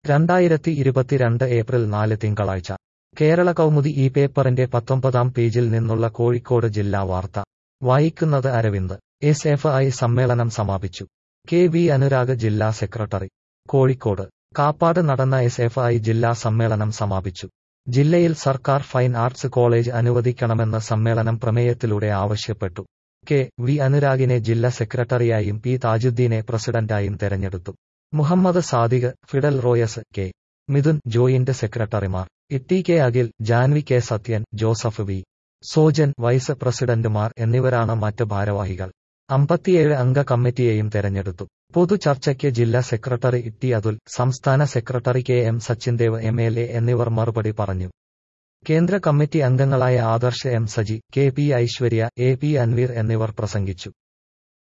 രണ്ടായിരത്തി ഇരുപത്തിരണ്ട് ഏപ്രിൽ നാല് തിങ്കളാഴ്ച കേരള കൗമുദി ഈ പേപ്പറിന്റെ പത്തൊമ്പതാം പേജിൽ നിന്നുള്ള കോഴിക്കോട് ജില്ലാ വാർത്ത വായിക്കുന്നത് അരവിന്ദ് എസ് എഫ് ഐ സമ്മേളനം സമാപിച്ചു കെ വി അനുരാഗ് ജില്ലാ സെക്രട്ടറി കോഴിക്കോട് കാപ്പാട് നടന്ന എസ് എഫ് ഐ ജില്ലാ സമ്മേളനം സമാപിച്ചു ജില്ലയിൽ സർക്കാർ ഫൈൻ ആർട്സ് കോളേജ് അനുവദിക്കണമെന്ന് സമ്മേളനം പ്രമേയത്തിലൂടെ ആവശ്യപ്പെട്ടു കെ വി അനുരാഗിനെ ജില്ലാ സെക്രട്ടറിയായും പി താജുദ്ദീനെ പ്രസിഡന്റായും തെരഞ്ഞെടുത്തു Muhammad Sadiq Fidel Royce K Midhun joint സെക്രട്ടറിമാർ Itty K Akhil Janvi K Sathyan Joseph V Sojan vice പ്രസിഡന്റുമാർ എന്നിവരാണ് മറ്റ് ഭാരവാഹികൾ അമ്പത്തിയേഴ് അംഗ കമ്മിറ്റിയെയും തെരഞ്ഞെടുത്തു പൊതു ചർച്ചയ്ക്ക് ജില്ലാ സെക്രട്ടറി ഇട്ടി അതുൽ സംസ്ഥാന secretary K M Sachindev M L A എന്നിവർ മറുപടി പറഞ്ഞു കേന്ദ്ര കമ്മിറ്റി അംഗങ്ങളായ Adarsh M Saji K P Aiswarya A P Anveer എന്നിവർ പ്രസംഗിച്ചു